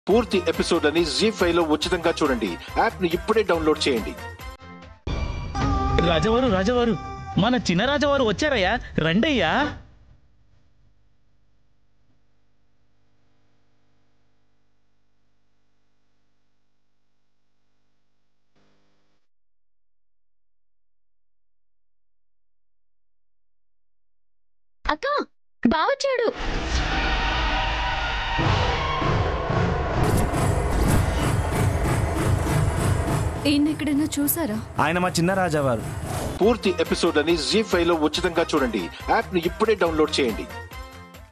పూర్తి ఎపిసోడ్ అని G five లో ఉచితంగా చూడండి యాప్ ని ఇప్పుడే డౌన్లోడ్ చేయండి రాజవారు రాజవారు మన చిన్న రాజవారు వచ్చారయ్యా రండయ్యా అక్క బావచ్చాడు ఈయన ఎక్కడైనా చూసారా ఆయన మా చిన్న రాజావారు పూర్తి ఎపిసోడ్ అని జీ ఫైవ్ లో ఉచితంగా చూడండి యాప్ ని ఇప్పుడే డౌన్లోడ్ చేయండి